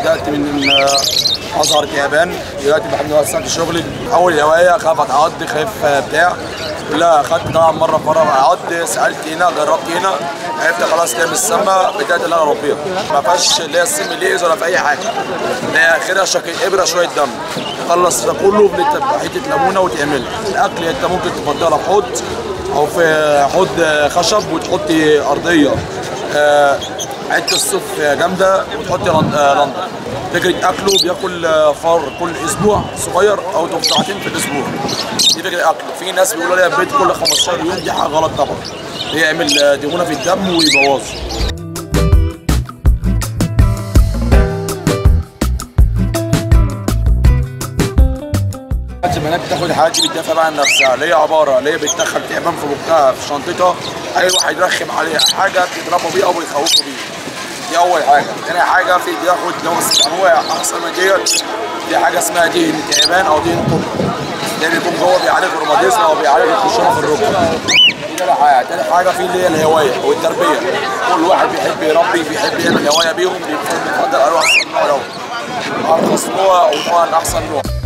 بدات من آه، ازهر تعبان دلوقتي بحب وسعت شغلي اول هوايه خاف اتعض خايف آه، بتاع لا خدت طبعا مره مره اعض سالت هنا جربت هنا عرفت خلاص كده من السما بدات ان انا اربيها ما فيهاش اللي هي السم ليز ولا في اي حاجه هي اخرها شكل ابره شويه دم تخلص ده كله بنت- حته ليمونه وتعملها الاكل انت ممكن تفضلها في حوض او في حوض خشب وتحطي ارضيه آه، حته الصوف جامده وتحطي لن- آه، لندن فكره اكله بياكل آه، فار كل اسبوع صغير او دفعتين في الاسبوع دي فكره اكله في ناس بيقولوا لي البيت كل 15 يوم دي حاجه غلط طبعا بيعمل آه، دهونه في الدم ويبوظه البنات بتاخد الحاجات دي بتدافع بقى عن نفسها اللي هي عباره اللي هي بتدخل تعبان في بقها في شنطتها اي واحد يرخم عليها حاجه بتضربوا بيها او بيخوفوا بيها دي اول حاجه تاني حاجه في بياخد نفس انواع احسن من ديت في حاجه اسمها دهن تعبان او دهن طب ده بيكون جوه بيعالج الروماتيزم او بيعالج الخشونه في الركبه دي تاني حاجه تاني حاجه في اللي هي الهوايه والتربيه كل واحد بيحب يربي بيحب يعمل هوايه بيهم بيفضل انواع احسن نوع دوت ارخص نوع ونوع احسن نوع